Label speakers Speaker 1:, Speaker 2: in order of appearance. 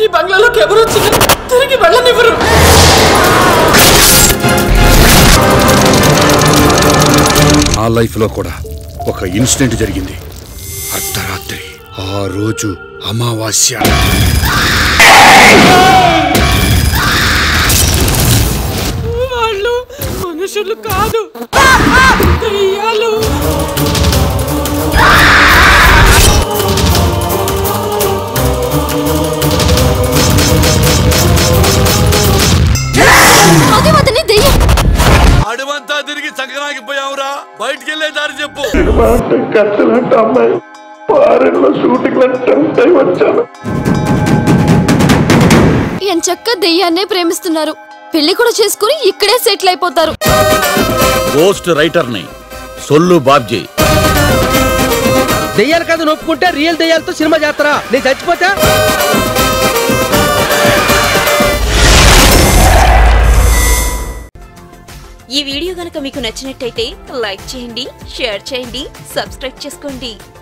Speaker 1: ఈ బంగ్లాలోకి ఎవరు వచ్చినా తిరిగి వెళ్ళనివ్వరు
Speaker 2: నా లైఫ్ లో కూడా ఒక ఇన్సిడెంట్ జరిగింది అర్ధరాత్రి ఆ రోజు అమావాస్య
Speaker 1: వాళ్ళు మనుషులు కాదు దెయ్యాలు
Speaker 3: అదే అతని దెయ్యం
Speaker 4: అడవంతా తిరిగి సంక్రాంతికి పోయావురా బయటికి వెళ్ళే దారి చెప్పు
Speaker 5: కత్తులంటే అమ్మాయి ఫారెన్లో షూటింగ్ అంటే వచ్చాను
Speaker 3: ఎంచక్క దెయ్యాన్నే ప్రేమిస్తున్నారు పెళ్లి కూడా చేసుకుని ఇక్కడే సెటిల్ అయిపోతారు
Speaker 4: గోస్ట్ రైటర్ని సొల్లు బాబ్జీ
Speaker 6: దెయ్యాల కథ నొప్పుకుంటే రియల్ దెయ్యాలతో సినిమా చేస్తారా నేను చచ్చిపోతా
Speaker 7: ఈ వీడియో గనక మీకు నచ్చినట్టయితే లైక్ చేయండి షేర్ చేయండి సబ్స్క్రైబ్ చేసుకోండి